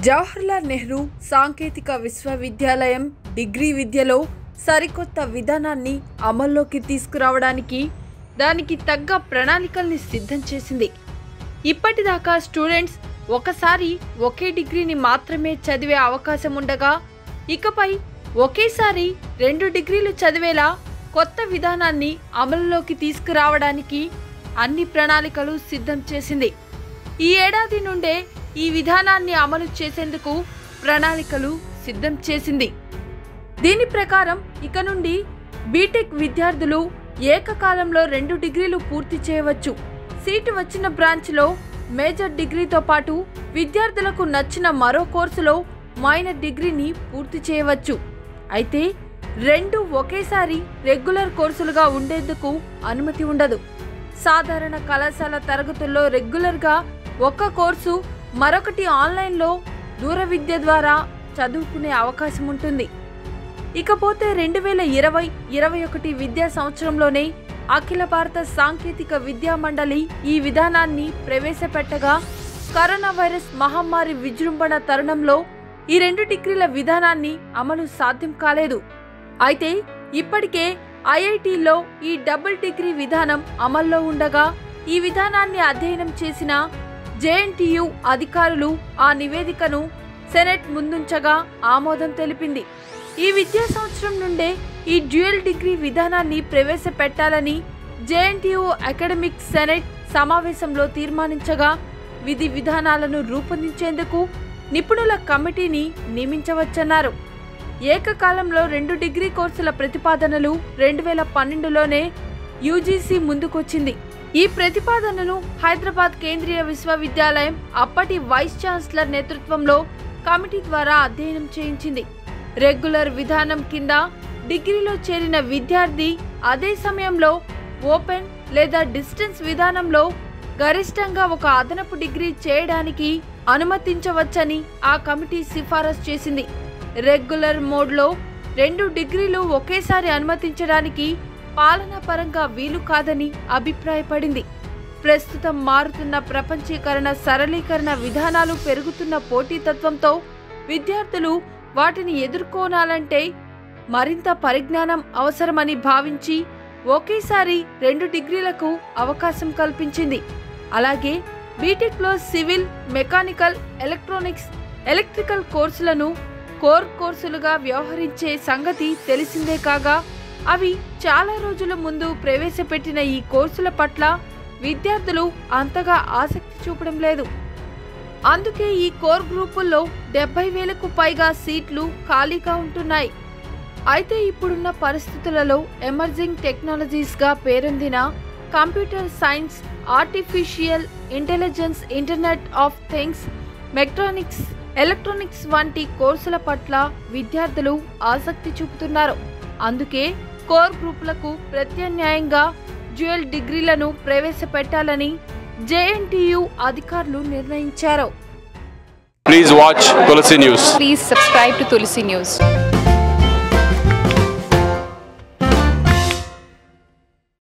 జవహర్లాల్ నెహ్రూ సాంకేతిక విశ్వవిద్యాలయం డిగ్రీ విద్యలో సరికొత్త విధానాన్ని అమల్లోకి తీసుకురావడానికి దానికి తగ్గ ప్రణాళికల్ని సిద్ధం చేసింది ఇప్పటిదాకా స్టూడెంట్స్ ఒకసారి ఒకే డిగ్రీని మాత్రమే చదివే అవకాశం ఉండగా ఇకపై ఒకేసారి రెండు డిగ్రీలు చదివేలా కొత్త విధానాన్ని అమలులోకి తీసుకురావడానికి అన్ని ప్రణాళికలు సిద్ధం చేసింది ఈ ఏడాది నుండే ఈ విధానాన్ని అమలు చేసేందుకు ప్రణాళికలు సిద్ధం చేసింది దీని ప్రకారం ఇక నుండి బీటెక్ విద్యార్థులు ఏకకాలంలో రెండు డిగ్రీలు పూర్తి చేయవచ్చు సీటు వచ్చిన బ్రాంచ్లో మేజర్ డిగ్రీతో పాటు విద్యార్థులకు నచ్చిన మరో కోర్సులో మైనర్ డిగ్రీని పూర్తి చేయవచ్చు అయితే రెండు ఒకేసారి రెగ్యులర్ కోర్సులుగా ఉండేందుకు అనుమతి ఉండదు సాధారణ కళాశాల తరగతుల్లో రెగ్యులర్గా ఒక కోర్సు మరొకటి ఆన్లైన్లో దూర విద్య ద్వారా చదువుకునే అవకాశం ఉంటుంది ఇకపోతే రెండు వేల ఇరవై ఇరవై ఒకటి విద్యా సంవత్సరంలోనే అఖిల భారత సాంకేతిక విద్యా మండలి ఈ విధానాన్ని ప్రవేశపెట్టగా కరోనా వైరస్ మహమ్మారి విజృంభణ తరుణంలో ఈ రెండు డిగ్రీల విధానాన్ని అమలు సాధ్యం కాలేదు అయితే ఇప్పటికే ఐఐటిలో ఈ డబుల్ డిగ్రీ విధానం అమల్లో ఉండగా ఈ విధానాన్ని అధ్యయనం చేసిన జేఎన్టీయు అధికారులు ఆ నివేదికను సెనెట్ ముందుంచగా ఆమోదం తెలిపింది ఈ విద్యా సంవత్సరం నుండే ఈ డ్యూయల్ డిగ్రీ విధానాన్ని ప్రవేశపెట్టాలని జేఎన్టీయు అకాడమిక్ సెనెట్ సమావేశంలో తీర్మానించగా విధి విధానాలను రూపొందించేందుకు నిపుణుల కమిటీని నియమించవచ్చన్నారు ఏకకాలంలో రెండు డిగ్రీ కోర్సుల ప్రతిపాదనలు రెండు వేల పన్నెండులోనే యూజీసీ ముందుకొచ్చింది ఈ ప్రతిపాదనను హైదరాబాద్ కేంద్రీయ విశ్వవిద్యాలయం అప్పటి వైస్ ఛాన్సలర్ నేతృత్వంలో కమిటీ ద్వారా అధ్యయనం చేయించింది రెగ్యులర్ విధానం కింద డిగ్రీలో చేరిన విద్యార్థి అదే సమయంలో ఓపెన్ లేదా డిస్టెన్స్ విధానంలో గరిష్టంగా ఒక అదనపు డిగ్రీ చేయడానికి అనుమతించవచ్చని ఆ కమిటీ సిఫారసు చేసింది రెగ్యులర్ మోడ్లో రెండు డిగ్రీలు ఒకేసారి అనుమతించడానికి పాలనా పరంగా వీలు కాదని అభిప్రాయపడింది ప్రస్తుతం మారుతున్న ప్రపంచీకరణ సరళీకరణ విధానాలు పెరుగుతున్న పోటీతత్వంతో విద్యార్థులు వాటిని ఎదుర్కోనాలంటే మరింత పరిజ్ఞానం అవసరమని భావించి ఒకేసారి రెండు డిగ్రీలకు అవకాశం కల్పించింది అలాగే బీటెక్లో సివిల్ మెకానికల్ ఎలక్ట్రానిక్స్ ఎలక్ట్రికల్ కోర్సులను కోర్ కోర్సులుగా వ్యవహరించే సంగతి తెలిసిందే కాగా అవి చాలా రోజుల ముందు ప్రవేశపెట్టిన ఈ కోర్సుల పట్ల విద్యార్థులు అంతగా ఆసక్తి చూపడం లేదు అందుకే ఈ కోర్ గ్రూపుల్లో డెబ్బై వేలకు పైగా సీట్లు ఖాళీగా ఉంటున్నాయి అయితే ఇప్పుడున్న పరిస్థితులలో ఎమర్జింగ్ టెక్నాలజీస్గా పేరొందిన computer science artificial intelligence internet of things mechatronics electronics వంటి కోర్సుల పట్ల విద్యార్థులు ఆసక్తి చూపుతున్నారు అందుకే కోర్ గ్రూపులకు ప్రత్యామ్నాయంగా డ్యూయల్ డిగ్రీలను ప్రవేశపెట్టాలని జేఎన్టీయు అధికారులు నిర్ణయించారు Please watch Tulsi News. Please subscribe to Tulsi News.